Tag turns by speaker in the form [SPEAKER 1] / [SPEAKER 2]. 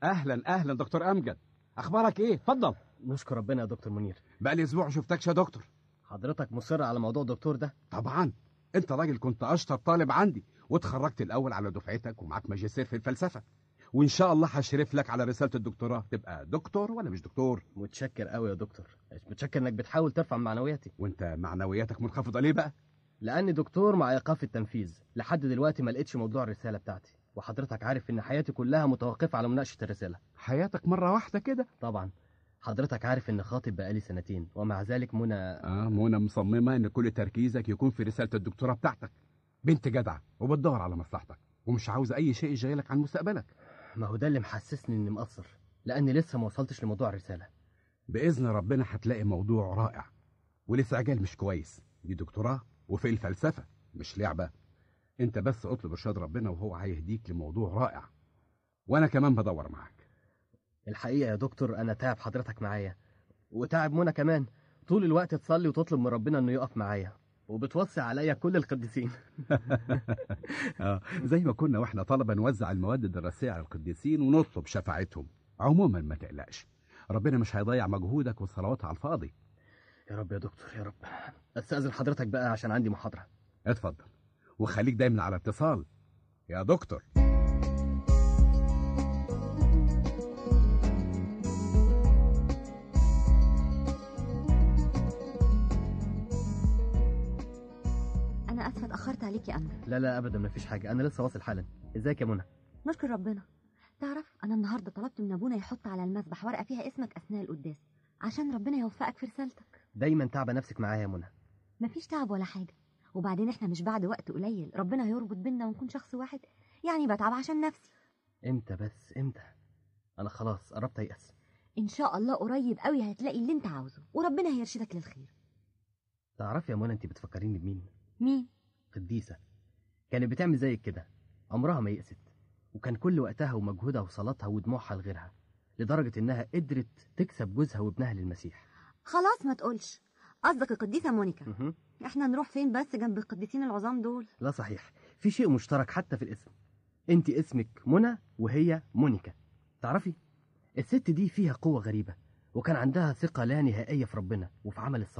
[SPEAKER 1] اهلا اهلا دكتور امجد اخبارك ايه اتفضل
[SPEAKER 2] نشكر ربنا يا دكتور منير
[SPEAKER 1] بقى لي اسبوع شفتكش يا دكتور
[SPEAKER 2] حضرتك مصر على موضوع الدكتور ده
[SPEAKER 1] طبعا انت راجل كنت اشطر طالب عندي واتخرجت الاول على دفعتك ومعاك ماجستير في الفلسفه وان شاء الله هشرف لك على رساله الدكتوراه تبقى دكتور ولا مش دكتور
[SPEAKER 2] متشكر قوي يا دكتور متشكر انك بتحاول ترفع معنوياتي
[SPEAKER 1] وانت معنوياتك منخفضه ليه بقى
[SPEAKER 2] لاني دكتور مع ايقاف التنفيذ لحد دلوقتي ما لقيتش موضوع الرساله بتاعتي وحضرتك عارف ان حياتي كلها متوقفه على مناقشه الرساله
[SPEAKER 1] حياتك مره واحده كده
[SPEAKER 2] طبعا حضرتك عارف ان خاطب بقالي سنتين ومع ذلك منى
[SPEAKER 1] اه منى مصممه ان كل تركيزك يكون في رساله الدكتوراه بتاعتك بنت جدعه وبتدور على مصلحتك ومش عاوزه اي شيء يشغلك عن مستقبلك
[SPEAKER 2] ما هو ده اللي محسسني اني مقصر لاني لسه ما وصلتش لموضوع الرساله
[SPEAKER 1] باذن ربنا هتلاقي موضوع رائع والاستعجال مش كويس دي دكتوراه وفي الفلسفه مش لعبه انت بس اطلب ارشاد ربنا وهو هيهديك لموضوع رائع وانا كمان بدور معاك
[SPEAKER 2] الحقيقه يا دكتور انا تعب حضرتك معايا وتعب منى كمان طول الوقت تصلي وتطلب من ربنا انه يقف معايا وبتوصي عليا كل القديسين
[SPEAKER 1] اه زي ما كنا واحنا طلبه نوزع المواد الدراسيه على القديسين ونطلب شفاعتهم عموما ما تقلقش ربنا مش هيضيع مجهودك والصلوات على الفاضي
[SPEAKER 2] يا رب يا دكتور يا رب استاذن حضرتك بقى عشان عندي محاضره
[SPEAKER 1] اتفضل وخليك دايما على اتصال يا دكتور
[SPEAKER 3] انا اسفه اتاخرت عليك يا امجد
[SPEAKER 2] لا لا ابدا مفيش حاجه انا لسه واصل حالا ازيك يا منى
[SPEAKER 3] نشكر ربنا تعرف انا النهارده طلبت من ابونا يحط على المسبح ورقه فيها اسمك اثناء القداس عشان ربنا يوفقك في رسالتك
[SPEAKER 2] دايما تعبه نفسك معايا يا منى
[SPEAKER 3] مفيش تعب ولا حاجه وبعدين احنا مش بعد وقت قليل ربنا هيربط بينا ونكون شخص واحد يعني بتعب عشان نفسي
[SPEAKER 2] امتى بس امتى انا خلاص قربت ايأس
[SPEAKER 3] ان شاء الله قريب قوي هتلاقي اللي انت عاوزه وربنا هيرشدك للخير
[SPEAKER 2] تعرفي يا منى انت بتفكريني بمين
[SPEAKER 3] مين
[SPEAKER 2] قديسه كانت بتعمل زيك كده عمرها ما يأست وكان كل وقتها ومجهودها وصلاتها ودموعها لغيرها لدرجه انها قدرت تكسب جوزها وابنها للمسيح
[SPEAKER 3] خلاص ما تقولش قصدك القديسه مونيكا
[SPEAKER 2] مهم.
[SPEAKER 3] احنا نروح فين بس جنب القديسين العظام دول
[SPEAKER 2] لا صحيح في شيء مشترك حتى في الاسم انت اسمك منى وهي مونيكا تعرفي الست دي فيها قوة غريبة وكان عندها ثقة لا نهائية في ربنا وفي عمل الصلاة